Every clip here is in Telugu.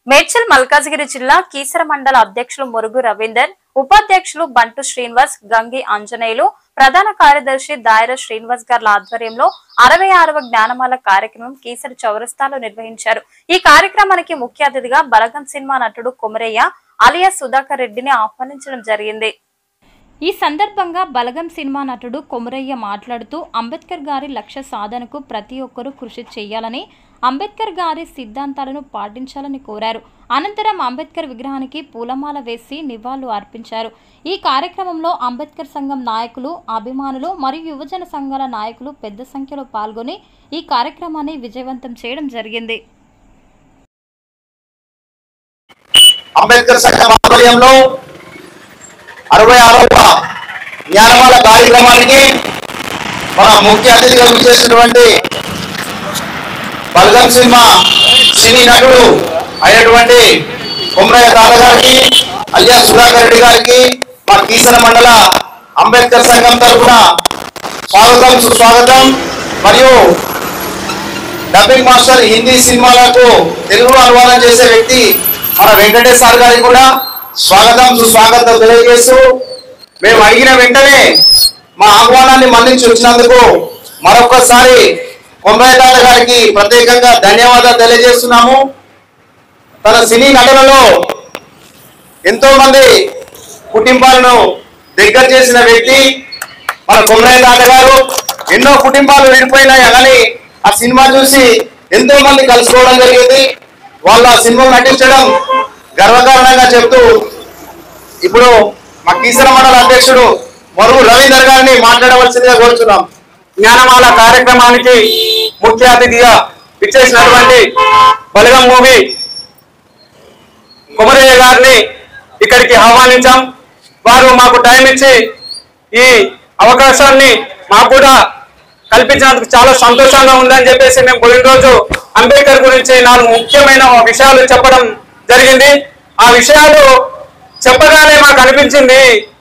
మేడ్చల్ మల్కాజ్గిరి జిల్లా కీసర మండల అధ్యక్షులు మురుగు రవీందర్ ఉపాధ్యక్షులు బంటు శ్రీనివాస్ గంగి ఆంజనేయులు ప్రధాన కార్యదర్శి దాయర శ్రీనివాస్ గార్ల ఆధ్వర్యంలో అరవై ఆరవ జ్ఞానమాల కార్యక్రమం కీసర చౌరస్తాలో నిర్వహించారు ఈ కార్యక్రమానికి ముఖ్య అతిథిగా బలగం సినిమా నటుడు కొమరయ్య అలియా సుధాకర్ రెడ్డిని ఆహ్వానించడం జరిగింది ఈ సందర్భంగా బలగం సినిమా నటుడు కొమరయ్య మాట్లాడుతూ అంబేద్కర్ గారి లక్ష్య సాధనకు ప్రతి ఒక్కరూ కృషి చేయాలని అంబేద్కర్ గారి సిద్ధాంతాలను పాటించాలని కోరారు అనంతరం అంబేద్కర్ విగ్రహానికి పూలమాల వేసి నివాళులు అర్పించారు ఈ కార్యక్రమంలో అంబేద్కర్ సంఘం నాయకులు అభిమానులు మరియు యువజన సంఘాల నాయకులు పెద్ద సంఖ్యలో పాల్గొని ఈ కార్యక్రమాన్ని విజయవంతం చేయడం జరిగింది అంబేద్కర్ సంఘం ఆధ్వర్యంలో అరవై ఆరవ జ్ఞానమాల కార్యక్రమానికి మన ముఖ్య అతిథిగా విచ్చేసినటువంటి బలగం సినిమా సినీ నటుడు అయినటువంటి కుమ్రయ్య తాత గారికి అయ్యా సుధాకర్ రెడ్డి గారికి మా కీసర మండల అంబేద్కర్ సంఘం తరఫున స్వాగతం సుస్వాగతం మరియు డబ్బింగ్ మాస్టర్ హిందీ సినిమాలకు తెలుగులో అనువాదం చేసే వ్యక్తి మన వెంకటేష్ సార్ గారికి కూడా స్వాగతం సుస్వాగతం తెలియజేస్తూ మేము అడిగిన వెంటనే మా ఆహ్వానాన్ని మన్నించి వచ్చినందుకు మరొకసారి కొమ్మయ్య గారికి ప్రత్యేకంగా ధన్యవాదాలు తెలియజేస్తున్నాము తన సినీ నటులలో ఎంతో మంది కుటుంబాలను దగ్గర చేసిన వ్యక్తి మన కొమ్మరయ్య తాత గారు ఎన్నో కుటుంబాలు విడిపోయినాయి కానీ ఆ సినిమా చూసి ఎంతో మంది కలుసుకోవడం జరిగింది వాళ్ళ సినిమా నటించడం గర్వకారణంగా చెప్తూ ఇప్పుడు మా కీసర మండల అధ్యక్షుడు మరుగు రవీందర్ గారిని మాట్లాడవలసిందిగా కోరుతున్నాం జ్ఞానమాల కార్యక్రమానికి ముఖ్య అతిథిగా ఇచ్చేసినటువంటి బలగం మూవీ కుమరయ్య గారిని ఇక్కడికి ఆహ్వానించాం వారు మాకు టైం ఇచ్చి ఈ అవకాశాన్ని మాకు కూడా కల్పించినందుకు చాలా సంతోషంగా ఉందని చెప్పేసి మేము పోయిన రోజు అంబేద్కర్ గురించి నాలుగు ముఖ్యమైన విషయాలు చెప్పడం జరిగింది ఆ విషయాలు చెప్పగానే మాకు అనిపించింది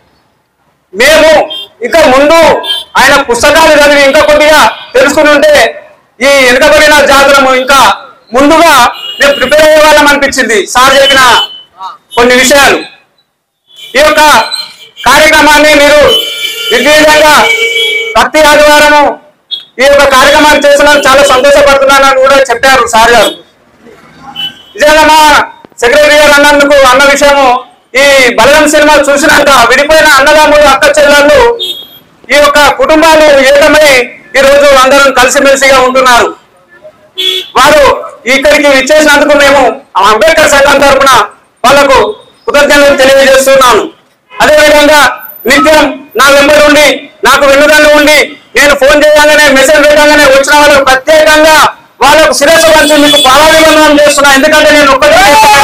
మేము ఇంకా ముందు ఆయన పుస్తకాలు చదివి ఇంకా కొద్దిగా తెలుసుకుని ఉంటే ఈ వెనుకబడిన జాతులము ఇంకా ముందుగా మేము ప్రిపేర్ అయ్యే వాళ్ళం అనిపించింది సార్ చెప్పిన కొన్ని విషయాలు ఈ యొక్క కార్యక్రమాన్ని మీరు దిగ్విజయంగా ప్రతి ఆదివారము ఈ యొక్క కార్యక్రమాన్ని చేస్తున్నందుకు చాలా సంతోషపడుతున్నానని కూడా చెప్పారు సార్ గారు నిజంగా మా సెక్రటరీ గారు అన్నందుకు అన్న విషయము ఈ బలగం సినిమా చూసినాక విడిపోయిన అన్నదమ్ములు అక్క చెల్లెళ్ళు ఈ యొక్క కుటుంబాలు ఏకమై ఈ రోజు అందరం కలిసిమెలిసిగా ఉంటున్నారు వారు ఇక్కడికి ఇచ్చేసినందుకు మేము అంబేద్కర్ సంఘం తరఫున వాళ్లకు కృతజ్ఞతలు తెలియజేస్తున్నాను అదేవిధంగా నిత్యం నా వెంబడి ఉండి నాకు వెన్నుదన్ను ఉండి నేను ఫోన్ చేయగానే మెసేజ్ పెట్టగానే వచ్చిన వాళ్ళకు ప్రత్యేకంగా వాళ్ళకు శిరస్సు వంచి మీకు పాలాభివందనం చేస్తున్నా ఎందుకంటే నేను ఒక్కటే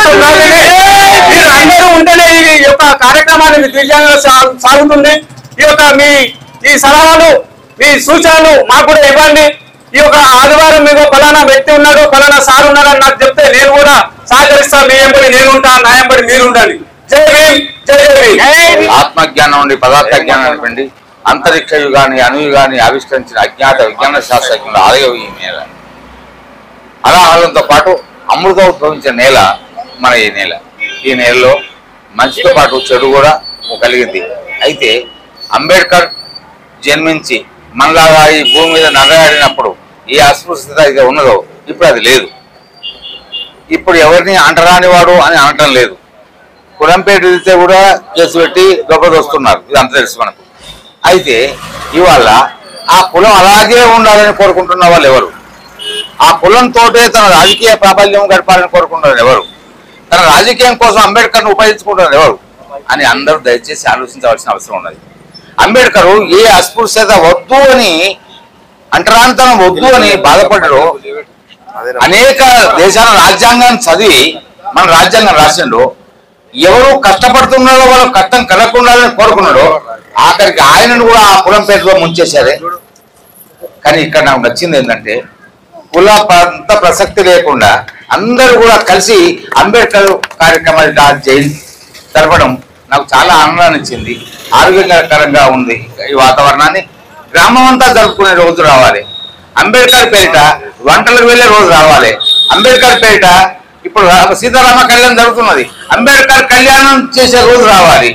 మీరు అందరూ ఉంటేనే ఈ యొక్క కార్యక్రమాన్ని దివ్యంగా సా- సాగుతుంది ఈ యొక్క మీ ఈ సలహాలు మీ సూచనలు మాకు కూడా ఇవ్వండి ఈ యొక్క ఆదివారం మీకు ఫలానా వ్యక్తి ఉన్నాడు ఫలానా సార్ ఉన్నాడు అని నాకు చెప్తే నేను కూడా సహకరిస్తా మీ ఎంబడి నేను ఉంటా నా ఎంబడి మీరు ఉండాలి జై భీమ్ జై జై భీమ్ ఆత్మజ్ఞానం నుండి పదార్థ జ్ఞానం నడిపండి అంతరిక్ష యుగాన్ని అనుయుగాన్ని ఆవిష్కరించిన అజ్ఞాత విజ్ఞాన శాస్త్రజ్ఞుల ఆలయం ఈ నేల అలాహారంతో పాటు అమృతం ఉద్భవించిన నేల మన ఈ నేల ఈ నేలలో మంచితో పాటు చెడు కూడా కలిగింది అయితే అంబేద్కర్ జన్మించి మనలాగా ఈ భూమి మీద నడయాడినప్పుడు ఈ అస్పృశ్యత అయితే ఉన్నదో ఇప్పుడు అది లేదు ఇప్పుడు ఎవరిని అంటరాని వాడు అని అనటం లేదు కులం పేరు వెళ్తే కూడా కేసు పెట్టి దొబ్బదొస్తున్నారు ఇది అంత తెలుసు మనకు అయితే ఇవాళ ఆ కులం అలాగే ఉండాలని కోరుకుంటున్న వాళ్ళు ఎవరు ఆ కులంతోటే తన రాజకీయ ప్రాబల్యం గడపాలని కోరుకుంటున్నారు ఎవరు తన రాజకీయం కోసం అంబేద్కర్ను ఉపయోగించుకుంటున్నారు ఎవరు అని అందరూ దయచేసి ఆలోచించవలసిన అవసరం ఉన్నది అంబేద్కర్ ఏ అస్పృశ్యత వద్దు అని అంటరాంతరం వద్దు అని బాధపడ్డారు అనేక దేశాల రాజ్యాంగాన్ని చదివి మన రాజ్యాంగం రాసిండు ఎవరు కష్టపడుతున్నారో వాళ్ళు కష్టం కలగకుండాలని కోరుకున్నాడో ఆఖరికి ఆయనను కూడా ఆ కులం పేరులో ముంచేశారే కానీ ఇక్కడ నాకు నచ్చింది ఏంటంటే కుల అంత ప్రసక్తి లేకుండా అందరూ కూడా కలిసి అంబేద్కర్ కార్యక్రమాలు జయంతి జరపడం నాకు చాలా ఆనందాన్ని ఇచ్చింది ఆరోగ్యకరంగా ఉంది ఈ వాతావరణాన్ని గ్రామం అంతా జరుపుకునే రోజు రావాలి అంబేద్కర్ పేరిట వంటలకు వెళ్ళే రోజు రావాలి అంబేద్కర్ పేరిట ఇప్పుడు రా- సీతారామ కళ్యాణం జరుగుతున్నది అంబేద్కర్ కళ్యాణం చేసే రోజు రావాలి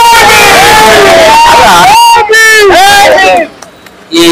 అలా ఈ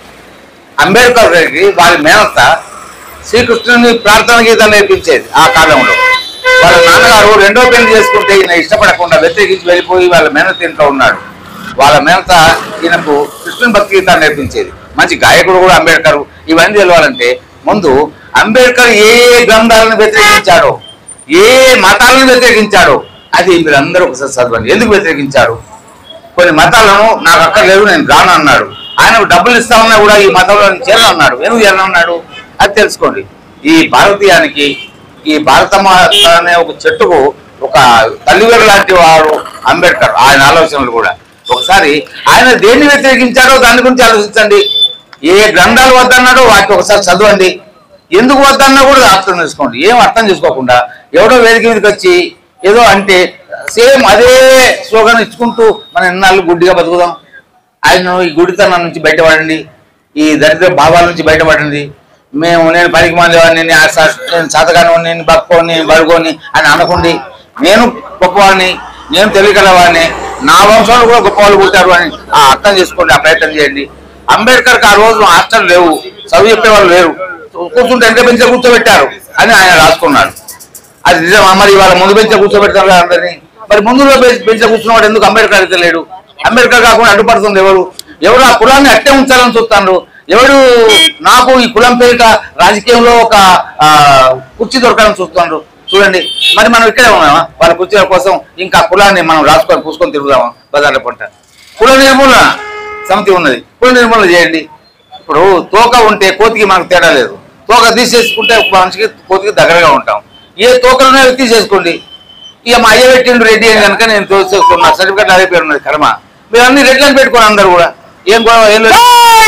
అంబేద్కర్ గారికి వాళ్ళ మేనత్త శ్రీకృష్ణుని ప్రార్థన గీతం నేర్పించేది ఆ కాలంలో వాళ్ళ నాన్నగారు రెండో పెళ్లి చేసుకుంటే ఈయన ఇష్టపడకుండా వ్యతిరేకించి వెళ్ళిపోయి వాళ్ళ మేనత్త ఇంట్లో ఉన్నాడు వాళ్ళ మేనత ఈయనకు కృష్ణుని భక్తి గీతాన్ని నేర్పించేది మంచి గాయకుడు కూడా అంబేద్కర్ ఇవన్నీ తెలవాలంటే ముందు అంబేద్కర్ ఏ ఏ గ్రంథాలను వ్యతిరేకించాడో ఏ ఏ మతాలను వ్యతిరేకించాడో అది మీరందరూ ఒకసారి చదవండి ఎందుకు వ్యతిరేకించాడు కొన్ని మతాలను నాకు అక్కర్లేదు నేను రాను అన్నాడు ఆయనకు డబ్బులు ఇస్తామన్నా కూడా ఈ మతంలో నేను చేరను అన్నాడు ఎందుకు చేరను అన్నాడు అది తెలుసుకోండి ఈ భారతీయానికి ఈ భారతమ్మ అనే ఒక చెట్టుకు ఒక తల్లిగారు లాంటి వాడు అంబేద్కర్ ఆయన ఆలోచనలు కూడా ఒకసారి ఆయన దేన్ని వ్యతిరేకించాడో దాని గురించి ఆలోచించండి ఏ గ్రంథాలు వద్దన్నాడో వాటిని ఒకసారి చదవండి ఎందుకు వద్దన్నా కూడా అర్థం చేసుకోండి ఏం అర్థం చేసుకోకుండా ఎవడో వేదిక మీదకి వచ్చి ఏదో అంటే సేమ్ అదే స్లోగన్ ఇచ్చుకుంటూ మన ఇన్నాళ్ళు గుడ్డిగా బతుకుదాం ఆయన ఈ గుడితనం నుంచి బయటపడండి ఈ దరిద్ర భావాల నుంచి బయటపడండి మేము నేను పనికి మాలేవాడిని నేను ఆ సా- నేను శాతగాని నేను బక్కోని నేను బడుకోని అని అనకుండి నేను గొప్పవాడిని నేను తెలియగలవాడిని నా వంశంలో కూడా గొప్పవాళ్ళు పుట్టారు అని ఆ అర్థం చేసుకోండి ఆ ప్రయత్నం చేయండి అంబేద్కర్కి ఆ రోజు హాస్టల్ లేవు చదువు చెప్పేవాళ్ళు లేరు కూర్చుంటే ఎంత పెంచే కూర్చోబెట్టారు అని ఆయన రాసుకున్నాడు అది నిజమా మరి ఇవాళ ముందు బెంచ్ కూర్చోబెడతారు కదా అందరినీ మరి ముందులో బెంచ్ కూర్చున్నవాడు ఎందుకు అంబేద్కర్ అయితే లేడు అంబేద్కర్ కాకుండా అడ్డుపడుతుంది ఎవరు ఎవరు ఆ కులాన్ని అట్టే ఉంచాలని చూస్తాను ఎవరు నాకు ఈ కులం పేరిట రాజకీయంలో ఒక ఆ, కుర్చీ దొరకాలని చూస్తున్నారు చూడండి మరి మనం ఇక్కడే ఉన్నామా వాళ్ళ కుర్చీల కోసం ఇంకా కులాన్ని మనం రాసుకొని పూసుకొని తిరుగుదామా బజార్ల పంట కుల నిర్మూలన సమితి ఉన్నది కుల నిర్మూలన చేయండి ఇప్పుడు తోక ఉంటే కోతికి మనకు తేడా లేదు తోక తీసేసుకుంటే మనిషికి కోతికి దగ్గరగా ఉంటాం ఏ తోకలున్నా అవి తీసేసుకోండి ఇక మా అయ్య పెట్టిండు రెడ్డి అని కనుక నేను తోసేసుకున్నా సర్టిఫికెట్ అదే పేరు ఉన్నది కర్మ మీరు అన్ని రెడ్లను పెట్టుకోండి అందరు కూడా ఏం గొడవ ఏం లేదు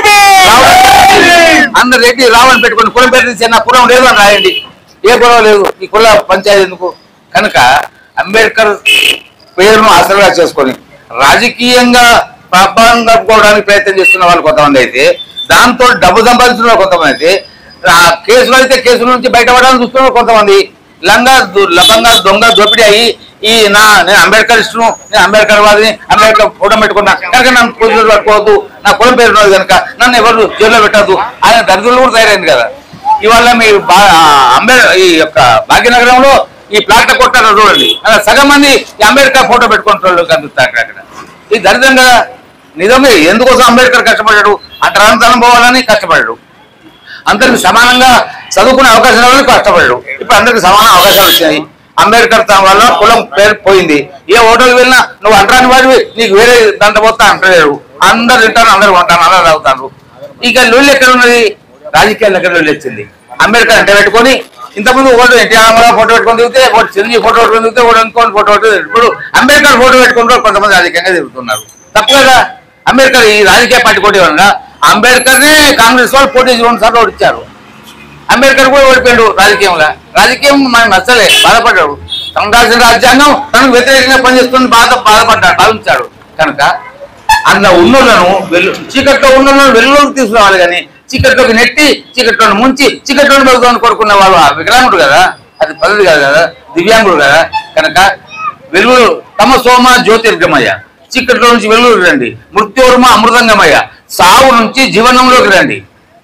రావణ్ అందరు రెడ్డి రావని పెట్టుకోండి కులం పేరు తీసి నా కులం లేదు అని రాయండి ఏ గొడవ లేదు ఈ కుల పంచాయతీ ఎందుకు కనుక అంబేద్కర్ పేరును ఆసరాగా చేసుకొని రాజకీయంగా ప్రభావం కప్పుకోవడానికి ప్రయత్నం చేస్తున్న వాళ్ళు కొంతమంది అయితే దాంతో డబ్బు సంపాదిస్తున్న వాళ్ళు కొంతమంది అయితే ఆ కేసులు అయితే కేసుల నుంచి బయటపడాలని చూస్తున్న వాళ్ళు కొంతమంది లంగా దు- లబంగా దొంగ దోపిడీ అయ్యి ఈ నా నేను అంబేద్కర్ ఇష్టను నేను అంబేద్కర్ వాదిని అంబేద్కర్ ఫోటో పెట్టుకున్నా కనుక నన్ను పోలీసులు పట్టుకోవద్దు నా కులం పేరు ఉన్నది కనుక నన్ను ఎవరు జైల్లో పెట్టద్దు ఆయన దరిద్రులు కూడా తయారైంది కదా ఇవాళ మీ బా అంబే ఈ యొక్క భాగ్యనగరంలో ఈ ప్లాట్ల కొట్టారు చూడండి అలా సగం మంది ఈ అంబేద్కర్ ఫోటో పెట్టుకుంటున్న కనిపిస్తారు అక్కడ అక్కడ ఇది దరిద్రం కదా నిజమే ఎందుకోసం అంబేద్కర్ కష్టపడ్డాడు అంతరాంతరం పోవాలని కష్టపడ్డాడు అందరికి సమానంగా చదువుకునే అవకాశం రావాలని కష్టపడ్డాడు ఇప్పుడు అందరికి సమాన అవకాశాలు వచ్చినాయి అంబేద్కర్ తన వల్ల కులం పేరు పోయింది ఏ హోటల్కి వెళ్ళినా నువ్వు అంటరాని వాడివి నీకు వేరే దాంట్లో పోతా అంటలేరు అందరు తింటారు అందరు కొంటారు అందరు తాగుతారు ఇక లొల్లి ఎక్కడ ఉన్నది రాజకీయాలు ఎక్కడ లొల్లి వచ్చింది అంబేద్కర్ అంటే పెట్టుకొని ఇంతకుముందు ఓటు ఎన్టీఆర్ రామారావు ఫోటో పెట్టుకొని దిగితే ఒకటి చిరంజీవి ఫోటో పెట్టుకొని దిగితే ఒకటి ఇంకోటి ఫోటో పెట్టుకొని ఇప్పుడు అంబేద్కర్ ఫోటో పెట్టుకుంటారు కొంతమంది రాజకీయంగా తిరుగుతున్నారు తప్పు కదా అంబేద్కర్ ఈ రాజకీయ పార్టీ పోటీ వలన అంబేద్కర్ నే కాంగ్రెస్ వాళ్ళు పోటీ రెండు సార్లు ఓడిచ్చారు అంబేద్కర్ కూడా ఓడిపోయాడు రాజకీయంలో రాజకీయం మనకు నచ్చలే బాధపడ్డాడు తనకు రాసిన రాజ్యాంగం తనకు వ్యతిరేకంగా పనిచేస్తుంది బాధ బాధపడ్డాడు భావించాడు కనుక అందులో ఉన్నోళ్ళను వెళ్ళు చీకట్లో ఉన్నోళ్ళను వెలుగులోకి తీసుకురావాలి కానీ చీకట్లోకి నెట్టి చీకట్లో ముంచి చీకట్లో బతుకుని కోరుకున్న వాళ్ళు ఆ వికలాంగుడు కదా అది పద్ధతి కాదు కదా దివ్యాంగుడు కదా కనుక వెలుగు తమ సోమ జ్యోతిర్గమయ్య చీకట్లో నుంచి వెలుగులోకి రండి మృత్యోర్మ అమృతంగమయ్య సావు నుంచి జీవనంలోకి రండి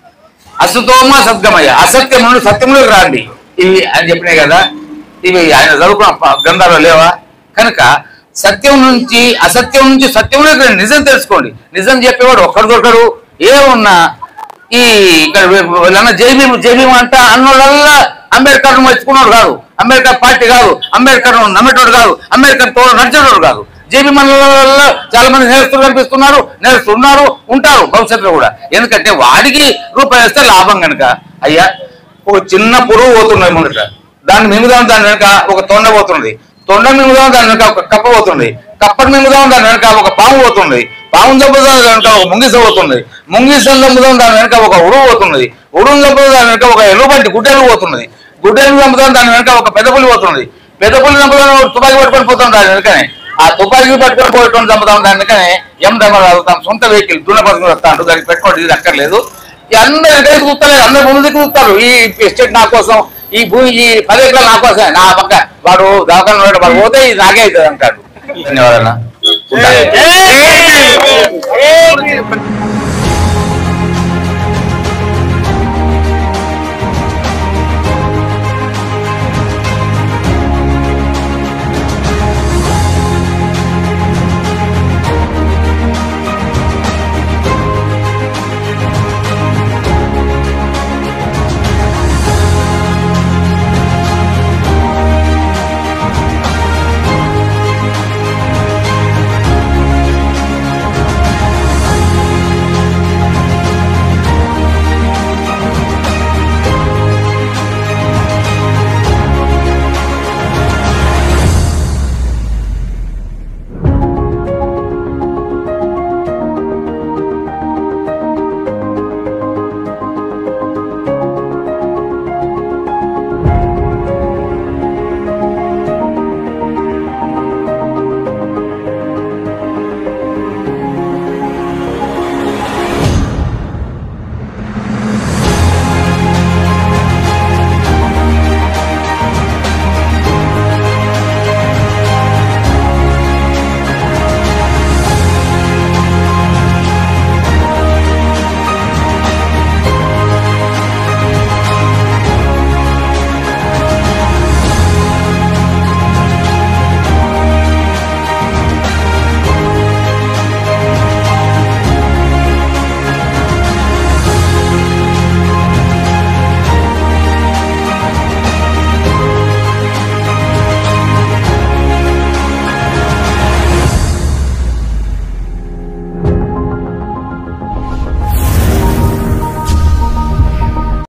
అసతోమ సద్గమయ అసత్యం నుండి సత్యంలోకి రాండి ఇవి అని చెప్పినాయి కదా ఇవి ఆయన చదువుకున్న ప- గ్రంథాలు లేవా కనుక సత్యం నుంచి అసత్యం నుంచి సత్యంలోకి రండి నిజం తెలుసుకోండి నిజం చెప్పేవాడు ఒక్కడు దొరకడు ఏ ఉన్నా ఈ ఇక్కడ వీళ్ళన్న జైబీం జైబీం అంట అన్నోళ్ళల్లా అంబేద్కర్ మెచ్చుకున్నాడు కాదు అంబేద్కర్ పార్టీ కాదు అంబేద్కర్ నమ్మేటోడు కాదు అంబేద్కర్ తో నడిచేటోడు కాదు జేబీ మండలంలో చాలా మంది నేరస్తులు కనిపిస్తున్నారు నేరస్తున్నారు ఉంటారు భవిష్యత్తులో కూడా ఎందుకంటే వాడికి రూపాయి వేస్తే లాభం కనుక అయ్యా ఒక చిన్న పురుగు పోతున్నది ముందట దాన్ని మింగుదాం దాని వెనక ఒక తొండ పోతున్నది తొండ మింగుదాం దాని వెనక ఒక కప్ప పోతుంది కప్పని మింగుదాం దాని వెనక ఒక పాము పోతుంది పాము చంపుదాం దాని వెనక ఒక ముంగిస పోతుంది ముంగిసం చంపుదాం దాని వెనక ఒక ఉడువు పోతున్నది ఉడువు చంపుదాం దాని వెనక ఒక ఎలుబంటి గుడ్డెలు పోతున్నది గుడ్డెలు చంపుదాం దాని వెనక ఒక పెద్దపులి పోతున్నది పెద్దపులి చంపుదాం ఒక తుపాకీ పట్టుకొని పోతాం దాని వెనకనే ఆ తుపాకీ పట్టుకొని పోయటం చంపుతాం దాని వెనకనే ఎం డబ్బర్ చదువుతాం సొంత వెహికల్ దున్న పట్టుకుని వస్తాను దానికి పెట్టుకోవడం ఇది అక్కర్లేదు ఈ అందరు ఎక్కడికి చూస్తారు అందరు ముందు దిక్కు చూస్తారు ఈ ఎస్టేట్ నా కోసం ఈ భూమి ఈ పది ఎకరాలు నా కోసమే నా పక్క వాడు దవాఖాన ఉన్నాడు వాడు పోతే ఇది నాకే అవుతుంది అంటాడు ధన్యవాదాలు ఉంటాను.